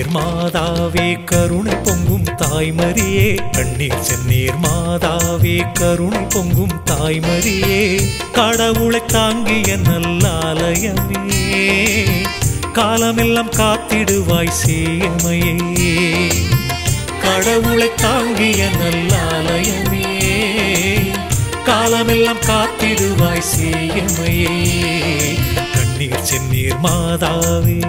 செந்நீர் மாதாவே கருணை பொங்கும் தாய்மரியே கண்ணீர் செந்நீர் மாதாவே கருணை பொங்கும் தாய்மரியே கடவுளை தாங்கிய நல்லாலயமே காலமெல்லாம் காத்திடுவாய் சேயமையே கடவுளை தாங்கிய நல்லாலயமே காலமெல்லாம் காத்திடுவாய் சேயமையே கண்ணீர் செந்நீர் மாதாவே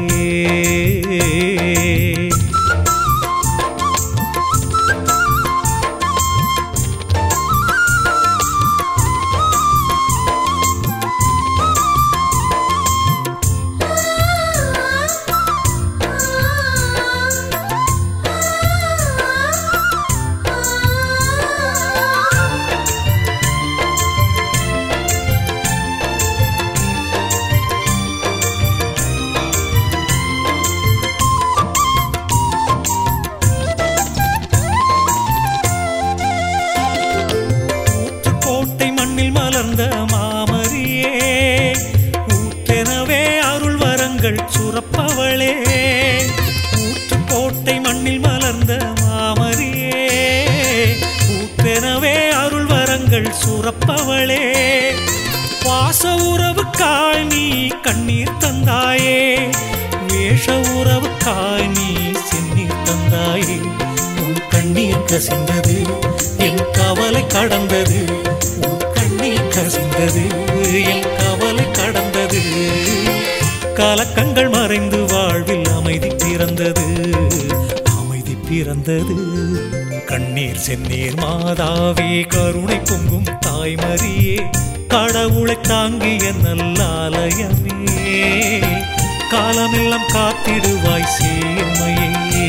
ஊற்றுக்கோட்டை மண்ணில் மலர்ந்த மாமரியே ஊற்றெனவே அருள் வரங்கள் சுரப்பவளே ஊற்றுக்கோட்டை மண்ணில் மலர்ந்த மாமரியே ஊற்றெனவே அருள் வரங்கள் சுரப்பவளே பாச உறவுக்காய் நீ கண்ணீர் தந்தாயே வேஷ உறவுக்காய் நீ செந்நீர் தந்தாயே உன் கண்ணீர் கசிந்தது என் கவலை கடந்தது உன் கண்ணீர் கசிந்தது என் கவலை கடந்தது கலக்கங்கள் மறைந்து வாழ்வில் அமைதி பிறந்தது அமைதி பிறந்தது கண்ணீர் செந்நீர் மாதாவே கருணை பொங்கும் தாய்மரியே கடவுளை தாங்கிய நல்லாலயமே காலமெல்லாம் காத்திடுவாய் சேமையே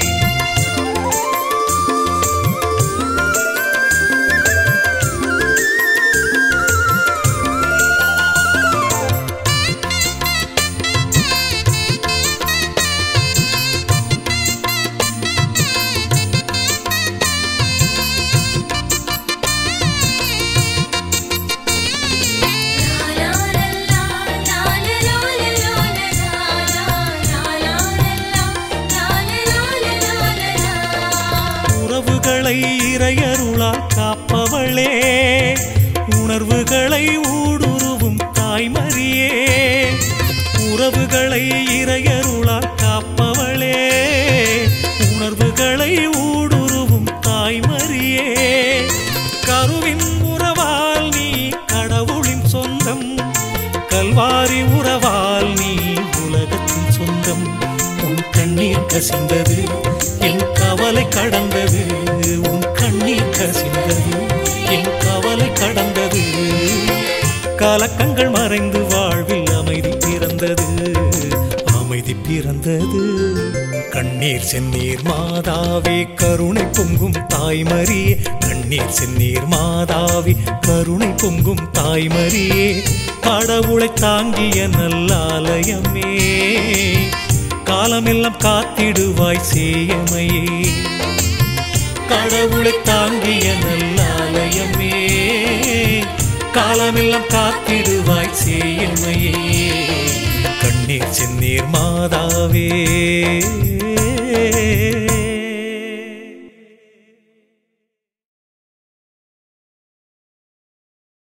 உறவுகளை இறையருளால் காப்பவளே உணர்வுகளை ஊடுருவும் தாய்மரியே உறவுகளை இறையருளால் காப்பவளே உணர்வுகளை ஊடுருவும் தாய்மரியே கருவின் உறவால் நீ கடவுளின் சொந்தம் கல்வாரி உறவால் நீ உலகத்தின் சொந்தம் உன் கண்ணீர் கசிந்தது என் கவலை கடந்தது உன் கண்ணீர் கசிந்தது என் கவலை கடந்தது கலக்கங்கள் மறைந்து வாழ்வில் அமைதி பிறந்தது அமைதி பிறந்தது கண்ணீர் செந்நீர் மாதாவே கருணை பொங்கும் தாய்மரியே கண்ணீர் செந்நீர் மாதாவே கருணை பொங்கும் தாய்மரியே கடவுளை தாங்கிய நல்லாலயமே காலமெல்லாம் காத்திடுவாய் சேயமையே கடவுளை தாங்கிய நல்லாலயமே காலமெல்லாம் காத்திடுவாய் சேயமையே கண்ணீர் செந்நீர் மாதாவே